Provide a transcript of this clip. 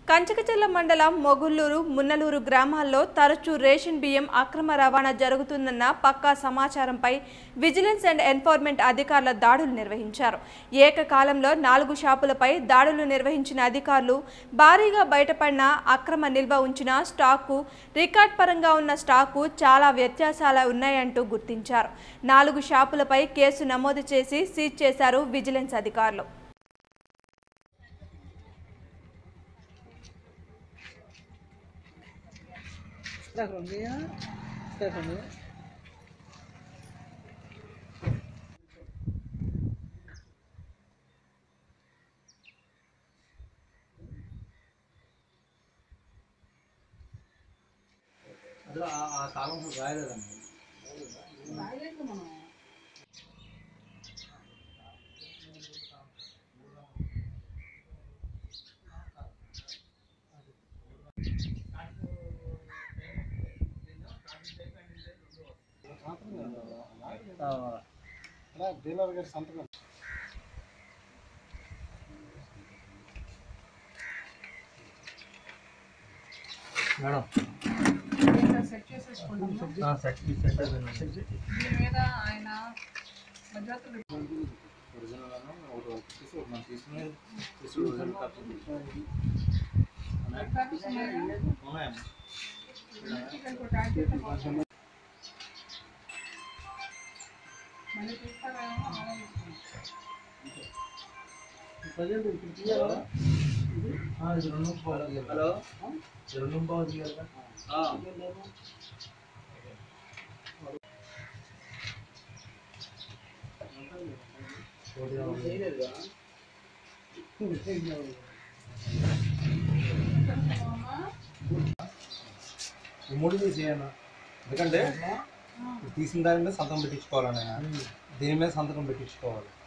కంచకచర్ల మండలం మొగుళ్ళూరు మున్నలూరు గ్రామాల్లో తరచూ రేషన్ బియ్యం అక్రమ రవాణా జరుగుతుందన్న పక్కా సమాచారంపై విజిలెన్స్ అండ్ ఎన్ఫోర్స్మెంట్ అధికారుల దాడులు నిర్వహించారు ఏకకాలంలో నాలుగు షాపులపై దాడులు నిర్వహించిన అధికారులు భారీగా బయటపడిన అక్రమ నిల్వ ఉంచిన స్టాకు రికార్డ్ పరంగా ఉన్న స్టాకు చాలా వ్యత్యాసాలు ఉన్నాయంటూ గుర్తించారు నాలుగు షాపులపై కేసు నమోదు చేసి సీజ్ చేశారు విజిలెన్స్ అధికారులు అందులో ఆ- ఆ కాలం రాయలేదండి డీలర్ గారి సంతకం మేడం సెట్ చేసేసుకుంటాము ఆ, సెట్ సెట్ అయిపోయిందండి. దీని మీద ఆయన మధ్యవర్తులు ఒరిజినల్ అను ఒకటి తీసి ఒకటి మనం తీసుకుని తీసి ఒరిజినల్ కాపీ ఉన్నాయా? కాపీస్ ఉన్నాయా? ఉన్నాయమ్మా ఇక్కడ ఇంకోటి యాడ్ చేస్తే బాగుంటుంది. మళ్ళీ తీస్తారేమో ఆలోచిస్తాను. ఆ, ఇది రెండు పావు హలో ఇది రెండు పావు తీయాలి ఈ మూడు తీసేయన్నా ఎందుకంటే తీసిన దాని మీద సంతకం పెట్టించుకోవాలన్నయ్య దీని మీద సంతకం పెట్టించుకోవాలి